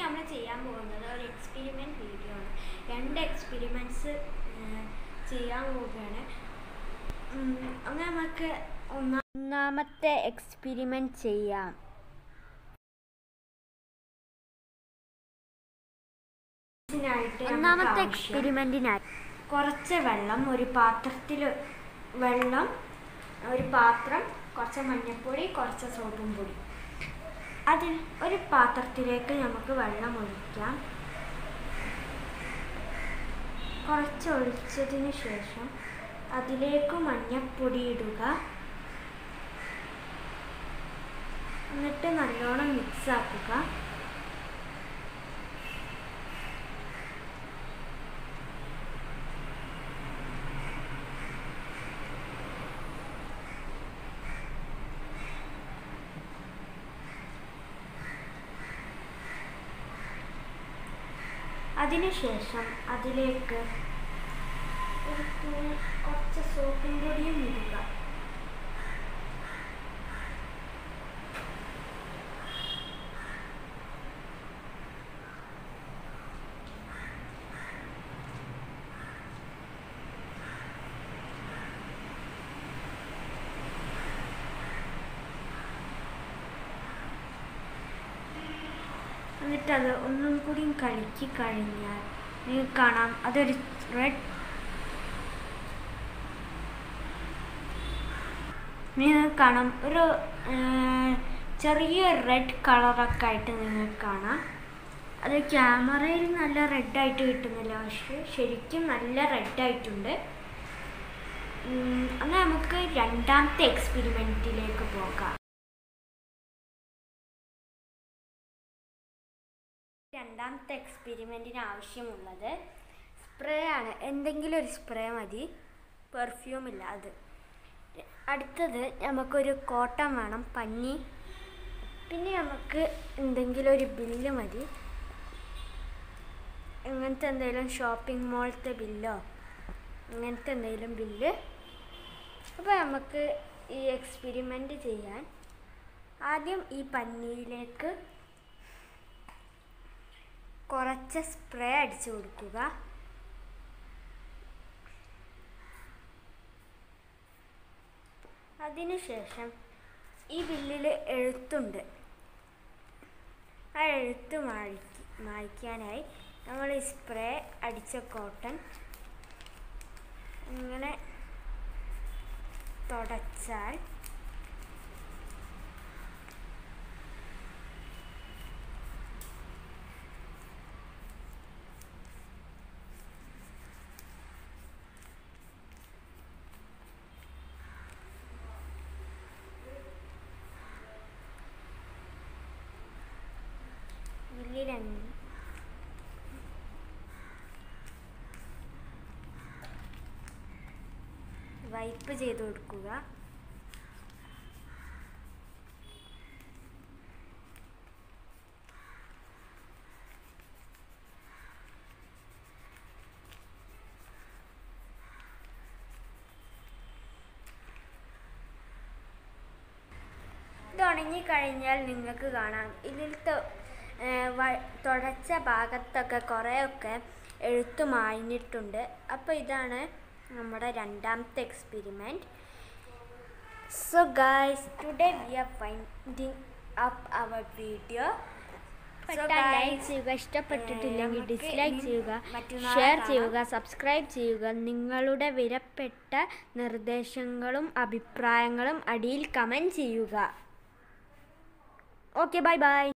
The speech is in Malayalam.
നമ്മൾ ചെയ്യാൻ പോകുന്നത് ഒരു എക്സ്പെരിമെൻറ്റ് വീഡിയോ ആണ് രണ്ട് എക്സ്പെരിമെൻറ്റ്സ് ചെയ്യാൻ പോവുകയാണ് ഉം, അങ്ങനെ നമുക്ക് ഒന്നാ ഒന്നാമത്തെ എക്സ്പെരിമെൻറ്റ് ചെയ്യാം ഇതിനായിട്ട് നമുക്ക് ഒന്നാമത്തെ ആവശ്യം എക്സ്പെരിമെന്റിനായി കുറച്ച് വെള്ളം ഒരു പാത്രത്തിൽ വെള്ളം ഒരു പാത്രം കുറച്ച് മഞ്ഞൾപ്പൊടി കുറച്ച് സോപ്പും പൊടി അതിൽ ഒരു പാത്രത്തിലേക്ക് നമുക്ക് വെള്ളം ഒഴിക്കാം കുറച്ച് ഒഴിച്ചതിന് ശേഷം അതിലേക്ക് മഞ്ഞൾപ്പൊടി ഇടുക എന്നിട്ട് നല്ലോണം മിക്സ് ആക്കുക അതിനുശേഷം അതിലേക്ക് ഒരു തുണി കുറച്ച് സോപ്പും പൊടിയും ഇടുക എന്നിട്ടത് ഒന്നും കൂടി കലക്കി കഴിഞ്ഞാൽ നിങ്ങൾക്ക് കാണാം അതൊരു റെഡ് നിങ്ങൾക്ക് കാണാം ഒരു ആ, ചെറിയ റെഡ് കളറൊക്കെ ആയിട്ട് നിങ്ങൾക്ക് കാണാം അത് ക്യാമറയിൽ നല്ല റെഡായിട്ട് കിട്ടുന്നില്ല പക്ഷെ ശരിക്കും നല്ല റെഡായിട്ടുണ്ട് എന്നാൽ നമുക്ക് രണ്ടാമത്തെ എക്സ്പെരിമെൻറ്റിലേക്ക് പോകാം രണ്ടാമത്തെ എക്സ്പെരിമെൻറ്റിന് ആവശ്യമുള്ളത് സ്പ്രേ ആണ് എന്തെങ്കിലും ഒരു സ്പ്രേ മതി പെർഫ്യൂം ഇല്ല അത് അടുത്തത് നമുക്കൊരു കോട്ടൺ വേണം പഞ്ഞി പിന്നെ നമുക്ക് എന്തെങ്കിലും ഒരു ബില്ല് മതി അങ്ങനത്തെ എന്തെങ്കിലും ഷോപ്പിംഗ് മോളത്തെ ബില്ലോ അങ്ങനത്തെ എന്തെങ്കിലും ബില്ല് അപ്പോൾ നമുക്ക് ഈ എക്സ്പെരിമെൻ്റ് ചെയ്യാൻ ആദ്യം ഈ പഞ്ഞിയിലേക്ക് കുറച്ച് സ്പ്രേ അടിച്ചു കൊടുക്കുക അതിനുശേഷം ഈ ബില്ലിൽ എഴുത്തുണ്ട് ആ എഴുത്ത് മായ്ക്ക് മായ്ക്കാനായി നമ്മൾ ഈ സ്പ്രേ അടിച്ച കോട്ടൺ ഇങ്ങനെ തുടച്ചാൽ ബില്ലിലങ്ങ് വൈപ്പ് ചെയ്ത് കൊടുക്കുക ഇത് ഉണങ്ങിക്കഴിഞ്ഞാൽ നിങ്ങൾക്ക് കാണാം ഇതിലത്തെ ഏഹ്, വ- തുടച്ച ഭാഗത്തൊക്കെ കുറേയൊക്കെ എഴുത്ത് മാഞ്ഞിട്ടുണ്ട് അപ്പോൾ ഇതാണ് നമ്മുടെ രണ്ടാമത്തെ experiment so guys today we are finding up അവർ വീഡിയോ ലൈക്ക് ചെയ്യുക ഇഷ്ടപ്പെട്ടിട്ടില്ലെങ്കിൽ നമുക്ക് ഡിസ്ലൈക്ക് ഇനി ചെയ്യുക മറ്റന്നാളെ ഷെയർ കാണാം. ചെയ്യുക സബ്സ്ക്രൈബ് ചെയ്യുക നിങ്ങളുടെ വിലപ്പെട്ട നിർദ്ദേശങ്ങളും അഭിപ്രായങ്ങളും അടിയിൽ കമൻറ്റ് ചെയ്യുക ഓക്കെ ബൈ ബൈ